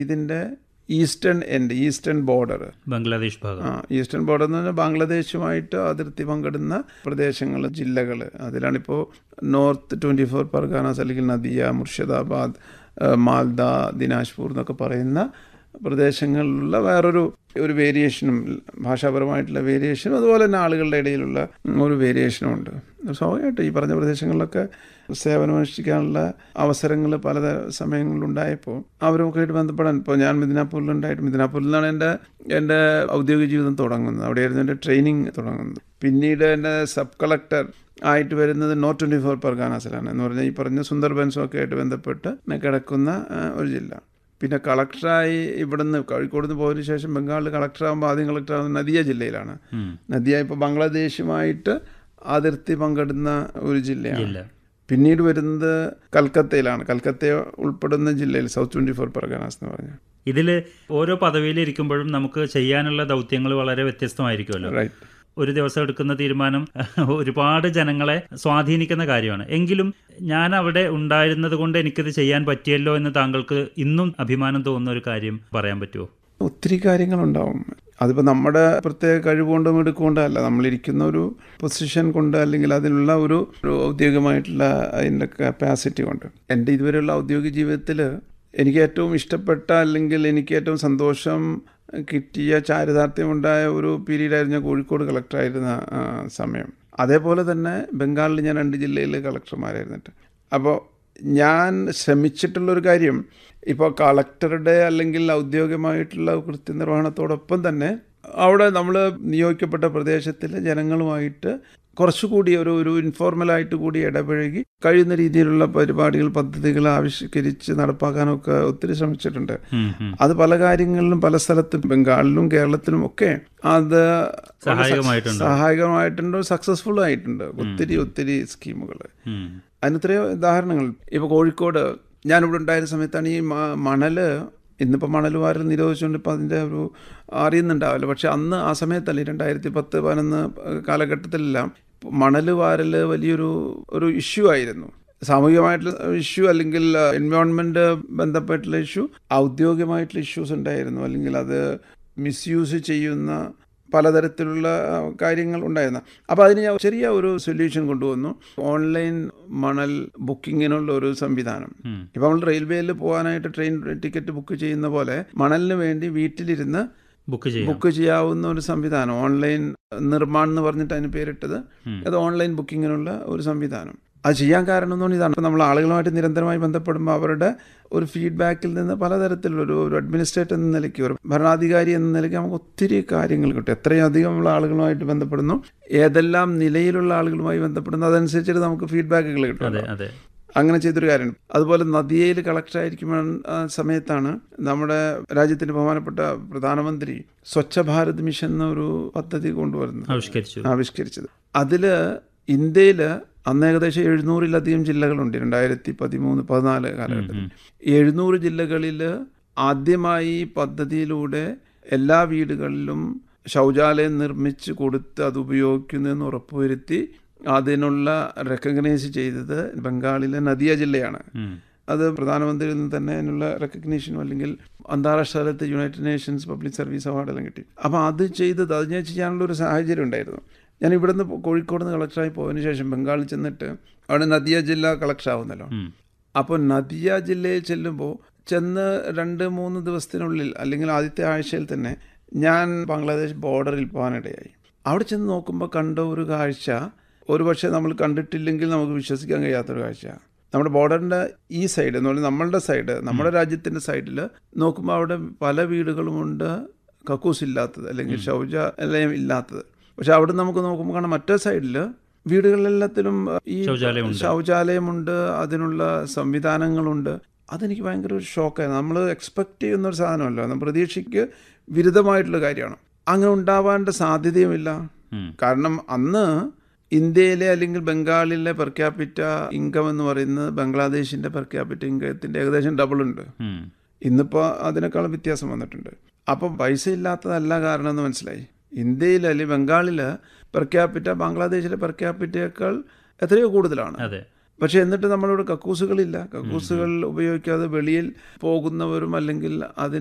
ഇതിൻ്റെ eastern end eastern border Bangladesh ഭാഗം ആ ഈസ്റ്റേൺ ബോർഡർ എന്ന് പറഞ്ഞാൽ ബാംഗ്ലാദേശുമായിട്ട് അതിർത്തി പങ്കിടുന്ന പ്രദേശങ്ങൾ ജില്ലകൾ അതിലാണിപ്പോൾ നോർത്ത് ട്വൻറ്റി ഫോർ പർഗാനാസ് അല്ലെങ്കിൽ നദിയ മുർഷിദാബാദ് ആ, മാൽദ ദിനാജ്പൂർ എന്നൊക്കെ പറയുന്ന പ്രദേശങ്ങളിലുള്ള വേറൊരു ഒരു വേരിയേഷനും ഭാഷാപരമായിട്ടുള്ള വേരിയേഷനും അതുപോലെ തന്നെ ആളുകളുടെ ഇടയിലുള്ള ഒരു വേരിയേഷനും ഉണ്ട് സ്വാഭാവികമായിട്ട് ഈ പറഞ്ഞ പ്രദേശങ്ങളിലൊക്കെ സേവനമനുഷ്ഠിക്കാനുള്ള അവസരങ്ങൾ പല സമയങ്ങളിലുണ്ടായപ്പോൾ അവരുമായിട്ട് ബന്ധപ്പെടാൻ ഇപ്പോൾ ഞാൻ മിദിനാപൂരിലുണ്ടായിട്ട് മിദിനാപൂരിൽ നിന്നാണ് എൻ്റെ എൻ്റെ ഔദ്യോഗിക ജീവിതം തുടങ്ങുന്നത് അവിടെയായിരുന്നു എൻ്റെ ട്രെയിനിങ് തുടങ്ങുന്നത് പിന്നീട് എൻ്റെ സബ് കളക്ടർ ആയിട്ട് വരുന്നത് നോർത്ത് ട്വൻറ്റി ഫോർ പർഗാനാസിലാണ് എന്ന് പറഞ്ഞാൽ ഈ പറഞ്ഞ സുന്ദർബൻസും ഒക്കെ ആയിട്ട് ബന്ധപ്പെട്ട് കിടക്കുന്ന ആ, ഒരു ജില്ല പിന്നെ കളക്ടറായി ഇവിടുന്ന് കോഴിക്കോട് നിന്ന് പോയതിനു ശേഷം ബംഗാളിൽ കളക്ടറാകുമ്പോൾ ആദ്യം കളക്ടറാകുന്നത് നദിയ ജില്ലയിലാണ് ഉം. നദിയ ഇപ്പോൾ ബംഗ്ലാദേശുമായിട്ട് അതിർത്തി പങ്കിടുന്ന ഒരു ജില്ലയാണ് ജില്ല പിന്നീട് വരുന്നത് കൽക്കത്തയിലാണ് കൽക്കത്ത ഉൾപ്പെടുന്ന ജില്ലയിൽ സൗത്ത് ട്വൻറ്റി ഫോർ പർഗാനാസ് എന്ന് പറഞ്ഞാൽ ഇതിൽ ഓരോ പദവിയിൽ ഇരിക്കുമ്പോഴും നമുക്ക് ചെയ്യാനുള്ള ദൗത്യങ്ങൾ വളരെ വ്യത്യസ്തമായിരിക്കുമല്ലോ റൈറ്റ് ഒരു ദിവസം എടുക്കുന്ന തീരുമാനം ഒരുപാട് ജനങ്ങളെ സ്വാധീനിക്കുന്ന കാര്യമാണ് എങ്കിലും ഞാൻ അവിടെ ഉണ്ടായിരുന്നത് കൊണ്ട് എനിക്കിത് ചെയ്യാൻ പറ്റിയല്ലോ എന്ന് താങ്കൾക്ക് ഇന്നും അഭിമാനം തോന്നുന്ന ഒരു കാര്യം പറയാൻ പറ്റുമോ ഒത്തിരി കാര്യങ്ങളുണ്ടാവും അതിപ്പോൾ നമ്മുടെ പ്രത്യേക കഴിവുകൊണ്ടും എടുക്കൊണ്ടും അല്ല നമ്മളിരിക്കുന്ന ഒരു പൊസിഷൻ കൊണ്ട് അല്ലെങ്കിൽ അതിനുള്ള ഒരു ഒരു ഔദ്യോഗികമായിട്ടുള്ള അതിൻ്റെ കപ്പാസിറ്റി കൊണ്ട് എൻ്റെ ഇതുവരെയുള്ള ഔദ്യോഗിക ജീവിതത്തിൽ എനിക്ക് ഏറ്റവും ഇഷ്ടപ്പെട്ട അല്ലെങ്കിൽ എനിക്ക് ഏറ്റവും സന്തോഷം കിട്ടിയ ചാരിതാർത്ഥ്യമുണ്ടായ ഒരു പീരീഡായിരുന്നു ഞാൻ കോഴിക്കോട് കളക്ടറായിരുന്ന ആ, സമയം അതേപോലെ തന്നെ ബംഗാളിൽ ഞാൻ രണ്ട് ജില്ലയിൽ കളക്ടർമാരായിരുന്നിട്ട് അപ്പോൾ ഞാൻ ശ്രമിച്ചിട്ടുള്ളൊരു കാര്യം ഇപ്പോൾ കളക്ടറുടെ അല്ലെങ്കിൽ ഔദ്യോഗികമായിട്ടുള്ള കൃത്യനിർവഹണത്തോടൊപ്പം തന്നെ അവിടെ നമ്മൾ നിയോഗിക്കപ്പെട്ട പ്രദേശത്തിലെ ജനങ്ങളുമായിട്ട് കുറച്ചുകൂടി ഒരു ഒരു ഇൻഫോർമലായിട്ട് കൂടി ഇടപഴകി കഴിയുന്ന രീതിയിലുള്ള പരിപാടികൾ പദ്ധതികൾ ആവിഷ്കരിച്ച് നടപ്പാക്കാനൊക്കെ ഒത്തിരി ശ്രമിച്ചിട്ടുണ്ട് ഉം, ഉം. അത് പല കാര്യങ്ങളിലും പല സ്ഥലത്തും ബംഗാളിലും കേരളത്തിലും ഒക്കെ അത് സഹായകമായിട്ടുണ്ട്. സഹായകമായിട്ടുണ്ട് സക്സസ്ഫുൾ ആയിട്ടുണ്ട് ഒത്തിരി ഒത്തിരി സ്കീമുകൾ ഉം. അതിന് എത്രയോ ഉദാഹരണങ്ങൾ ഇപ്പോൾ കോഴിക്കോട് ഞാനിവിടെ ഉണ്ടായിരുന്ന സമയത്താണ് ഈ മ- മണല് ഇന്നിപ്പോൾ മണൽ വാരൽ നിരോധിച്ചുകൊണ്ട് ഇപ്പോൾ അതിൻ്റെ ഒരു അറിയുന്നുണ്ടാവില്ല പക്ഷെ അന്ന് ആ സമയത്തല്ലേ രണ്ടായിരത്തി പത്ത് പതിനൊന്ന് കാലഘട്ടത്തിലെല്ലാം മണൽ വാരൽ വലിയൊരു ഒരു ഇഷ്യൂ ആയിരുന്നു സാമൂഹികമായിട്ടുള്ള ഇഷ്യൂ അല്ലെങ്കിൽ എൻവയോൺമെൻറ്റ് ബന്ധപ്പെട്ടുള്ള ഇഷ്യൂ ഔദ്യോഗികമായിട്ടുള്ള ഇഷ്യൂസ് ഉണ്ടായിരുന്നു അല്ലെങ്കിൽ അത് മിസ്യൂസ് ചെയ്യുന്ന പലതരത്തിലുള്ള ആ, കാര്യങ്ങൾ ഉണ്ടായിരുന്നു അപ്പോൾ അതിന് ഞാൻ ചെറിയ ഒരു സൊല്യൂഷൻ കൊണ്ടുവന്നു ഓൺലൈൻ മണൽ ബുക്കിങ്ങിനുള്ള ഒരു സംവിധാനം ഉം. ഇപ്പം നമ്മൾ റെയിൽവേയിൽ പോകാനായിട്ട് ട്രെയിൻ ടിക്കറ്റ് ബുക്ക് ചെയ്യുന്ന പോലെ മണലിന് വേണ്ടി വീട്ടിലിരുന്ന് ബുക്ക് ചെയ്യാം ബുക്ക് ചെയ്യാവുന്ന ഒരു സംവിധാനം ഓൺലൈൻ നിർമ്മാൺ എന്ന് പറഞ്ഞിട്ട് അതിന് പേരിട്ടത് ഉം. അത് ഓൺലൈൻ ബുക്കിങ്ങിനുള്ള ഒരു സംവിധാനം അത് ചെയ്യാൻ കാരണം എന്ന് പറഞ്ഞാൽ ഇതാണ് ഇപ്പം നമ്മൾ ആളുകളുമായിട്ട് നിരന്തരമായി ബന്ധപ്പെടുമ്പോൾ അവരുടെ ഒരു ഫീഡ്ബാക്കിൽ നിന്ന് പലതരത്തിലുള്ള ഒരു ഒരു അഡ്മിനിസ്ട്രേറ്റർ എന്ന നിലയ്ക്ക് ഒരു ഭരണാധികാരി എന്ന നിലയ്ക്ക് നമുക്ക് ഒത്തിരി കാര്യങ്ങൾ കിട്ടും എത്രയധികം ഉള്ള ആളുകളുമായിട്ട് ബന്ധപ്പെടുന്നു ഏതെല്ലാം നിലയിലുള്ള ആളുകളുമായി ബന്ധപ്പെടുന്നു അതനുസരിച്ചിട്ട് നമുക്ക് ഫീഡ്ബാക്കുകൾ കിട്ടും അതെ അതെ അങ്ങനെ ചെയ്തൊരു കാര്യമുണ്ട് അതുപോലെ നദിയയിൽ കളക്ടറായിരിക്കുമ്പോൾ ആ സമയത്താണ് നമ്മുടെ രാജ്യത്തിൻ്റെ ബഹുമാനപ്പെട്ട പ്രധാനമന്ത്രി സ്വച്ഛ ഭാരത് മിഷൻ എന്നൊരു പദ്ധതി കൊണ്ടുവരുന്നത് ആവിഷ്കരിച്ചു ആവിഷ്കരിച്ചത് അതിൽ ഇന്ത്യയിൽ അന്ന് ഏകദേശം എഴുന്നൂറിലധികം ജില്ലകളുണ്ട് രണ്ടായിരത്തി പതിമൂന്ന് പതിനാല് കാലഘട്ടത്തിൽ എഴുന്നൂറ് ജില്ലകളിൽ ആദ്യമായി ഈ പദ്ധതിയിലൂടെ എല്ലാ വീടുകളിലും ശൗചാലയം നിർമ്മിച്ച് കൊടുത്ത് അത് ഉപയോഗിക്കുന്നതെന്ന് ഉറപ്പുവരുത്തി അതിനുള്ള റെക്കഗ്നൈസ് ചെയ്തത് ബംഗാളിലെ നദിയ ജില്ലയാണ് ഉം. അത് പ്രധാനമന്ത്രിയിൽ നിന്ന് തന്നെ അതിനുള്ള റെക്കഗ്നീഷനും അല്ലെങ്കിൽ അന്താരാഷ്ട്ര തലത്തിൽ യുണൈറ്റഡ് നേഷൻസ് പബ്ലിക് സർവീസ് അവാർഡെല്ലാം കിട്ടി അപ്പോൾ അത് ചെയ്തത് അത് ഞാൻ ചെയ്യാനുള്ള ഒരു സാഹചര്യം ഉണ്ടായിരുന്നു ഞാൻ ഇവിടുന്ന് കോഴിക്കോട് നിന്ന് കളക്ടറായി പോയതിനു ശേഷം ബംഗാളിൽ ചെന്നിട്ട് അവിടെ നദിയ ജില്ല കളക്ടറാവുന്നല്ലോ ഉം. അപ്പോൾ നദിയ ജില്ലയിൽ ചെല്ലുമ്പോൾ ചെന്ന് രണ്ട് മൂന്ന് ദിവസത്തിനുള്ളിൽ അല്ലെങ്കിൽ ആദ്യത്തെ ആഴ്ചയിൽ തന്നെ ഞാൻ ബംഗ്ലാദേശ് ബോർഡറിൽ പോകാനിടയായി അവിടെ ചെന്ന് നോക്കുമ്പോൾ കണ്ട ഒരു കാഴ്ച ഒരു പക്ഷേ നമ്മൾ കണ്ടിട്ടില്ലെങ്കിൽ നമുക്ക് വിശ്വസിക്കാൻ കഴിയാത്തൊരു കാഴ്ച നമ്മുടെ ബോർഡറിൻ്റെ ഈ സൈഡ് എന്ന് പറഞ്ഞാൽ നമ്മളുടെ സൈഡ് നമ്മുടെ രാജ്യത്തിൻ്റെ സൈഡിൽ നോക്കുമ്പോൾ അവിടെ പല വീടുകളുമുണ്ട് കക്കൂസ് ഇല്ലാത്തത് അല്ലെങ്കിൽ ശൗചാലയം ഇല്ലാത്തത് പക്ഷെ അവിടെ നമുക്ക് നോക്കുമ്പോൾ കാണാം മറ്റേ സൈഡിൽ വീടുകളിലെല്ലാത്തിലും ഈ ശൗചാലയമുണ്ട്. ശൗചാലയമുണ്ട് അതിനുള്ള സംവിധാനങ്ങളുണ്ട് അതെനിക്ക് ഭയങ്കര ഒരു ഷോക്കായിരുന്നു നമ്മൾ എക്സ്പെക്റ്റ് ചെയ്യുന്ന ഒരു സാധനമല്ല നമ്മൾ പ്രതീക്ഷയ്ക്ക് വിരുദ്ധമായിട്ടുള്ള കാര്യമാണ് അങ്ങനെ ഉണ്ടാവാണ്ട സാധ്യതയുമില്ല ഉം. കാരണം അന്ന് ഇന്ത്യയിലെ അല്ലെങ്കിൽ ബംഗാളിലെ പെർ ക്യാപിറ്റ ഇൻകം എന്ന് പറയുന്നത് ബംഗ്ലാദേശിൻ്റെ പെർ ക്യാപിറ്റ ഇൻകത്തിൻ്റെ ഏകദേശം ഡബിൾ ഉണ്ട് ഉം. ഇന്നിപ്പോൾ അതിനേക്കാളും വ്യത്യാസം വന്നിട്ടുണ്ട് അപ്പം പൈസ ഇല്ലാത്തതല്ല കാരണം എന്ന് മനസ്സിലായി ഇന്ത്യയിൽ അല്ലെങ്കിൽ ബംഗാളിൽ പെർ ക്യാപിറ്റ ബംഗ്ലാദേശിലെ പെർ ക്യാപിറ്റയേക്കാൾ എത്രയോ കൂടുതലാണ് അതെ പക്ഷേ എന്നിട്ട് നമ്മളിവിടെ കക്കൂസുകളില്ല കക്കൂസുകൾ ഉപയോഗിക്കാതെ വെളിയിൽ പോകുന്നവരും അല്ലെങ്കിൽ അതിന്